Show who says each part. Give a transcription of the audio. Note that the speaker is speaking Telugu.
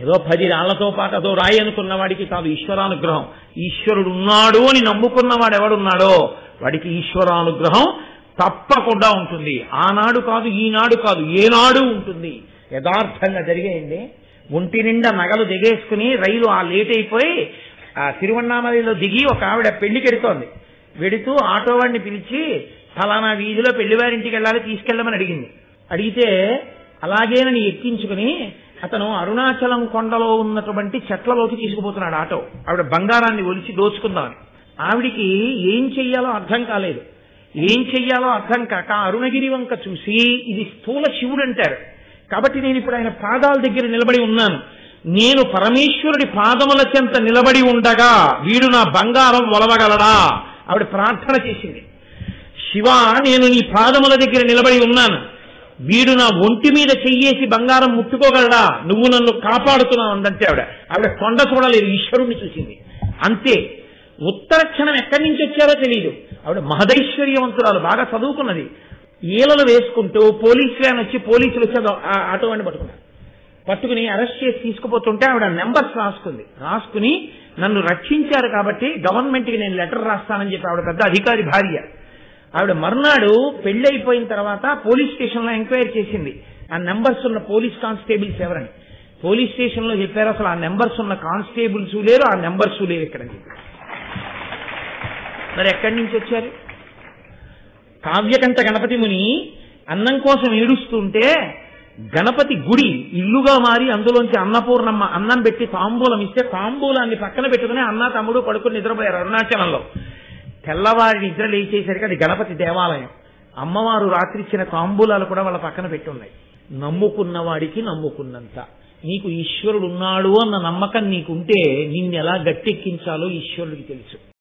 Speaker 1: ఏదో పది రాళ్లతో పాటు అదో రాయి అనుకున్న వాడికి కాదు ఈశ్వరానుగ్రహం ఈశ్వరుడు ఉన్నాడు అని నమ్ముకున్నవాడు ఎవడున్నాడో వాడికి ఈశ్వరానుగ్రహం తప్పకుండా ఉంటుంది ఆనాడు కాదు ఈనాడు కాదు ఏనాడు ఉంటుంది యథార్థంగా జరిగేయండి ఒంటి నిండా నగలు దిగేసుకుని రైలు ఆ లేట్ అయిపోయి ఆ తిరువണ്ണామలలో దిగి ఒక ఆవిడ పెళ్లికి వెడుతోంది వెడుతూ ఆటో వాడిని పిలిచి ఫలానా వీధిలో పెళ్లివారింటికి వెళ్ళాలి తీసుకెళ్ళమని అడిగింది అడిగితే అలాగేనని ఎక్కించుకుని అతను అరుణాచలం కొండలో ఉన్నటువంటి చెట్లలోకి తీసుకుపోతున్నాడు ఆటో ఆవిడ బంగారాన్ని ఒలిచి దోచుకుందామని ఆవిడికి ఏం చెయ్యాలో అర్థం కాలేదు ఏం చెయ్యాలో అర్థం కాక అరుణగిరి వంక చూసి ఇది స్థూల శివుడు అంటారు కాబట్టి నేను ఇప్పుడు ఆయన పాదాల దగ్గర నిలబడి ఉన్నాను నేను పరమేశ్వరుడి పాదముల చెంత నిలబడి ఉండగా వీడు నా బంగారం ఒలవగలడా ఆవిడ ప్రార్థన చేసింది శివ నేను నీ పాదముల దగ్గర నిలబడి ఉన్నాను వీడు నా ఒంటి మీద చెయ్యేసి బంగారం ముట్టుకోగలడా నువ్వు నన్ను కాపాడుతున్నావు అందంటే ఆవిడ ఆవిడ కొండ చూడలేదు ఈశ్వరుణ్ణి చూసింది అంతే ఉత్తర క్షణం ఎక్కడి నుంచి వచ్చారో తెలియదు ఆవిడ మహదైశ్వర్యవంతురాలు బాగా చదువుకున్నది ఈలలు వేసుకుంటూ పోలీస్ వ్యాన్ వచ్చి పోలీసులు వచ్చి అదో- ఆ ఆటో వాడిని పట్టుకున్నారు పట్టుకుని అరెస్ట్ చేసి తీసుకుపోతుంటే ఆవిడ నెంబర్స్ రాసుకుంది రాసుకుని నన్ను రక్షించారు కాబట్టి గవర్నమెంట్కి నేను లెటర్ రాస్తానని చెప్పి ఆవిడ పెద్ద అధికారి భార్య ఆవిడ మర్నాడు పెళ్లి అయిపోయిన తర్వాత పోలీస్ స్టేషన్ లో ఎంక్వైరీ చేసింది ఆ నెంబర్స్ ఉన్న పోలీస్ కానిస్టేబుల్స్ ఎవరని పోలీస్ స్టేషన్ లో చెప్పారు అసలు ఆ నెంబర్స్ ఉన్న కానిస్టేబుల్స్ లేరు ఆ నెంబర్స్ లేరు ఇక్కడ అని చెప్పి మరి ఎక్కడి నుంచి వచ్చారు కావ్యకంఠ గణపతి ముని అన్నం కోసం ఏడుస్తుంటే గణపతి గుడి ఇల్లుగా మారి అందులోంచి అన్నపూర్ణమ్మ అన్నం పెట్టి తాంబూలం ఇస్తే తాంబూలాన్ని పక్కన పెట్టుకుని అన్న తమ్ముడు పడుకుని నిద్రపోయారు అరుణాచలంలో తెల్లవారి నిద్ర లేచేసరికి అది గణపతి దేవాలయం అమ్మవారు రాత్రి ఇచ్చిన తాంబూలాలు కూడా వాళ్ళ పక్కన పెట్టి ఉన్నాయి నమ్ముకున్న వాడికి నమ్ముకున్నంత నీకు ఈశ్వరుడు ఉన్నాడు అన్న నమ్మకం నీకుంటే నిన్నెలా గట్టెక్కించాలో ఈశ్వరుడికి తెలుసు